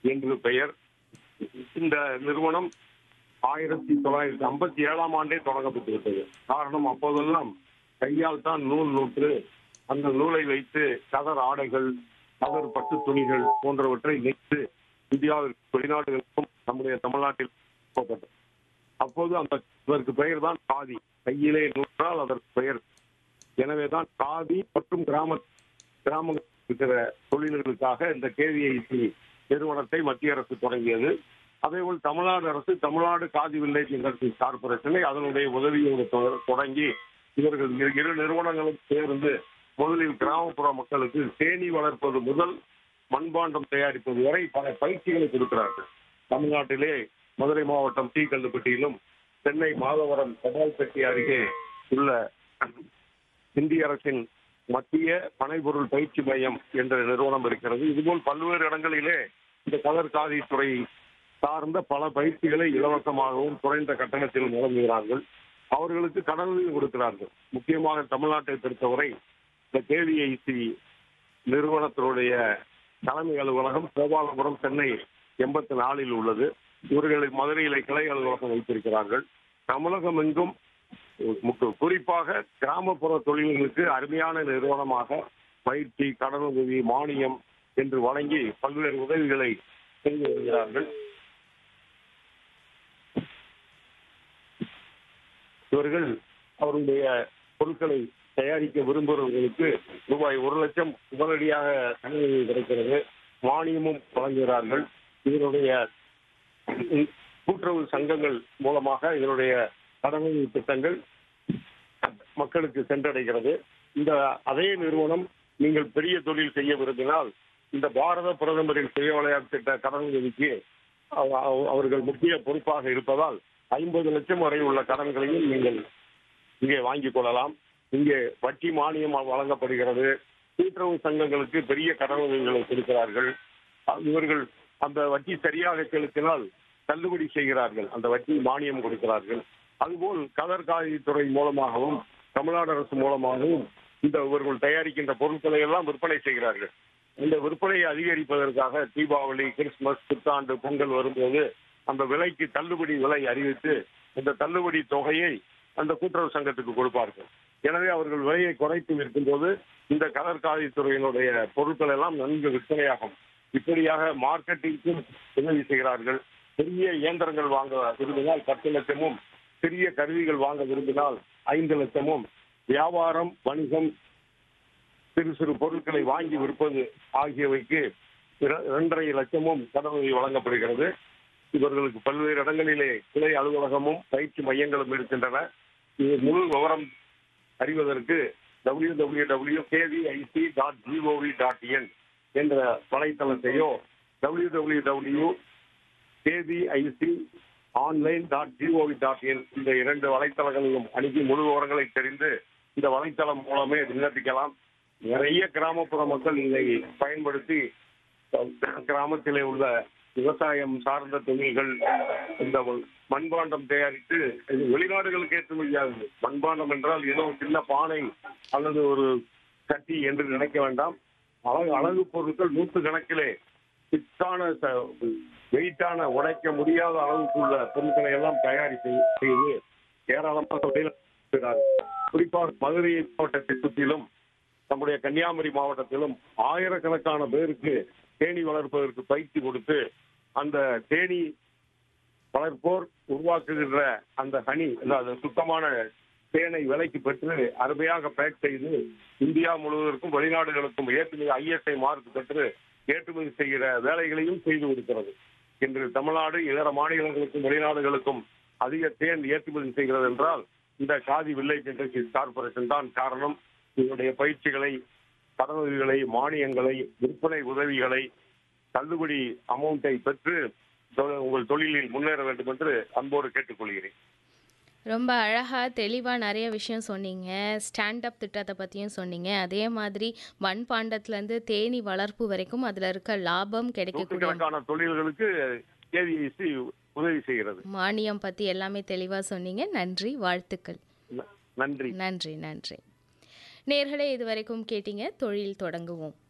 என்று பெயர் இந்த நிறுவனம் ஆயிரத்தி தொள்ளாயிரத்தி ஐம்பத்தி ஏழாம் ஆண்டே தொடங்கப்பட்டு விட்டது காரணம் அப்போதெல்லாம் கையால் தான் நூல் நூற்று அந்த நூலை வைத்து கதர் ஆடைகள் கதர் பட்டு துணிகள் போன்றவற்றை நெய்து இந்தியாவிற்கு வெளிநாடுகளுக்கும் நம்முடைய தமிழ்நாட்டில் போகப்பட்டது அப்போது அந்த இதற்கு பெயர் தான் காதி கையிலே நூற்றால் அதற்கு பெயர் எனவேதான் காதி மற்றும் கிராம கிராமங்கள் இருக்கிற தொழில்களுக்காக இந்த கேவிஐசி நிறுவனத்தை மத்திய அரசு தொடங்கியது அதேபோல் தமிழ்நாடு அரசு தமிழ்நாடு காதி வில்லேஜ் இண்டஸ்ட்ரி கார்பரேஷனை அதனுடைய உதவியோடு தொ- தொடங்கி இவர்கள் இரு- இரு நிறுவனங்களும் சேர்ந்து முதலில் கிராமப்புற மக்களுக்கு தேனீ வளர்ப்பது முதல் மண்பாண்டம் தயாரிப்பது வரை பல பயிற்சிகளை கொடுக்கிறார்கள் தமிழ்நாட்டிலே மதுரை மாவட்டம் டி கல்லுப்பட்டியிலும் சென்னை மாதவரம் கபால்பட்டி அருகே உள்ள இந்திய அரசின் மத்திய பனைப்பொருள் பயிற்சி மையம் என்ற நிறுவனம் இருக்கிறது இதுபோல் பல்வேறு இடங்களிலே இந்த கதர் காதி துறை சார்ந்த பல பயிற்சிகளை இலவசமாகவும் குறைந்த கட்டணத்தில் வழங்குகிறார்கள் அவர்களுக்கு கடனுதவி கொடுக்கிறார்கள் முக்கியமாக தமிழ்நாட்டை பொறுத்தவரை இந்த கேவிஐசி நிறுவனத்தினுடைய தலைமை அலுவலகம் கோபாலபுரம் சென்னை எண்பத்தி நாலில் உள்ளது இவர்களை மதுரையிலே கிளை அலுவலகம் வைத்திருக்கிறார்கள் தமிழகம் எங்கும் முக்கு- குறிப்பாக கிராமப்புற தொழில்களுக்கு அருமையான நிறுவனமாக பயிற்சி கடனுதவி மானியம் என்று வழங்கி பல்வேறு உதவிகளை செய்து வருகிறார்கள் இவர்கள் அவருடைய பொருட்களை தயாரிக்க விரும்புகிறவர்களுக்கு ரூபாய் ஒரு லட்சம் உடனடியாக கடனுதவி கிடைக்கிறது மானியமும் வழங்குகிறார்கள் இதனுடைய கூட்டுறவு சங்கங்கள் மூலமாக இதனுடைய கடனுதவி திட்டங்கள் மக்களுக்கு சென்றடைகிறது இந்த அதே நிறுவனம் நீங்கள் பெரிய தொழில் செய்ய விரும்பினால் இந்த பாரத பிரதமரின் சுய விளையாட்டு திட்ட கடனுதவிக்கு அவ- அவ- அவர்கள் முக்கிய பொறுப்பாக இருப்பதால் ஐம்பது லட்சம் வரை உள்ள கடன்களையும் நீங்கள் இங்கே வாங்கிக் கொள்ளலாம் இங்கே வட்டி மானியம் வழங்கப்படுகிறது கூட்டுறவு சங்கங்களுக்கு பெரிய கடனுதவிகளை கொடுக்கிறார்கள் அ- இவர்கள் அந்த வட்டி சரியாக செலுத்தினால் தள்ளுபடி செய்கிறார்கள் அந்த வட்டி மானியம் கொடுக்கிறார்கள் அதுபோல் கதர்காதித்துறை மூலமாகவும் தமிழ்நாடு அரசு மூலமாகவும் இந்த இவர்கள் தயாரிக்கின்ற பொருட்களை எல்லாம் விற்பனை செய்கிறார்கள் இந்த விற்பனையை அதிகரிப்பதற்காக தீபாவளி கிறிஸ்துமஸ் புத்தாண்டு பொங்கல் வரும்போது அந்த விலைக்கு தள்ளுபடி விலை அறிவித்து இந்த தள்ளுபடி தொகையை அந்த கூட்டுறவு சங்கத்துக்கு கொடுப்பார்கள் எனவே அவர்கள் விலையை குறைத்து விற்கும்போது இந்த கடற்காதித்துறையினுடைய பொருட்கள் எல்லாம் நன்கு விற்பனையாகும் இப்படியாக மார்க்கெட்டிங்க்கும் உதவி செய்கிறார்கள் பெரிய இயந்திரங்கள் வாங்க விரும்பினால் பத்து லட்சமும் சிறிய கருவிகள் வாங்க விரும்பினால் ஐந்து லட்சமும் வியாபாரம் வணிகம் சிறு சிறு பொருட்களை வாங்கி விற்பது ஆகியவைக்கு இர- இரண்டரை லட்சமும் கடனுதவி வழங்கப்படுகிறது இவர்களுக்கு பல்வேறு இடங்களிலே கிளை அலுவலகமும் பயிற்சி மையங்களும் இருக்கின்றன இது முழு விவரம் அறிவதற்கு W W W KVIC dot GOV dot in என்ற வலைத்தளத்தையோ W W W KVIC online dot GOV dot in இந்த இரண்டு வலைத்தளங்களிலும் அணுகி முழு விவரங்களை தெரிந்து இந்த வலைத்தளம் மூலமே விண்ணப்பிக்கலாம் நிறைய கிராமப்புற மக்கள் இதை பயன்படுத்தி கிராமத்திலே உள்ள விவசாயம் சார்ந்த தொழில்கள் இந்த மண்பாண்டம் தயாரித்து இது வெளிநாடுகளுக்கு ஏற்றுமதியாகுது மண்பாண்டம் என்றால் ஏதோ சின்ன பானை அல்லது ஒரு சட்டி என்று நினைக்க வேண்டாம் அழகு அழகு பொருட்கள் நூற்று கணக்கிலே சித்தான வெயிட்டான உடைக்க முடியாத அளவுக்கு உள்ள பொருட்களை எல்லாம் தயாரித்து செய்து ஏராளமாக வெளியிடுகிறார்கள் குறிப்பாக மதுரை மாவட்டத்தை சுற்றிலும் நம்முடைய கன்னியாகுமரி மாவட்டத்திலும் ஆயிரக்கணக்கான பேருக்கு தேனி வளர்ப்பதற்கு பயிற்சி கொடுத்து அந்த தேனி வளர்ப்போர் உருவாக்குகின்ற அந்த ஹனி அந்த சுத்தமான தேனை விலைக்கு பெற்று அருமையாக பேக் செய்து இந்தியா முழுவதற்கும் வெளிநாடுகளுக்கும் ஏற்றுமதி ஐஎஸ்ஐ மார்க் பெற்று ஏற்றுமதி செய்கிற வேலைகளையும் செய்து கொடுக்கிறது இன்று தமிழ்நாடு இதர மாநிலங்களுக்கும் வெளிநாடுகளுக்கும் அதிக தேன் ஏற்றுமதி செய்கிறது என்றால் இந்த காதி வில்லேஜ் இண்டஸ்ட்ரீஸ் கார்பரேஷன் தான் காரணம் இதனுடைய பயிற்சிகளை கடனுதவிகளை மானியங்களை விற்பனை உதவிகளை தள்ளுபடி அமௌண்ட்டை பெற்று தொ- உங்கள் தொழிலில் முன்னேற வேண்டும் என்று அன்போடு கேட்டுக்கொள்கிறேன் ரொம்ப அழகாக தெளிவாக நிறைய விஷயம் சொன்னீங்க ஸ்டாண்ட் அப் திட்டத்தை பற்றியும் சொன்னீங்க அதே மாதிரி மண்பாண்டத்துலேருந்து தேனி வளர்ப்பு வரைக்கும் அதில் இருக்க லாபம் கிடைக்கக்கூடிய நூற்றுக்கணக்கான தொழில்களுக்கு கேவிஐசி உதவி செய்கிறது மானியம் பற்றி எல்லாமே தெளிவாக சொன்னீங்க நன்றி வாழ்த்துக்கள் ந- நன்றி நன்றி நன்றி நேர்களே இதுவரைக்கும் கேட்டீங்க தொழில் தொடங்குவோம்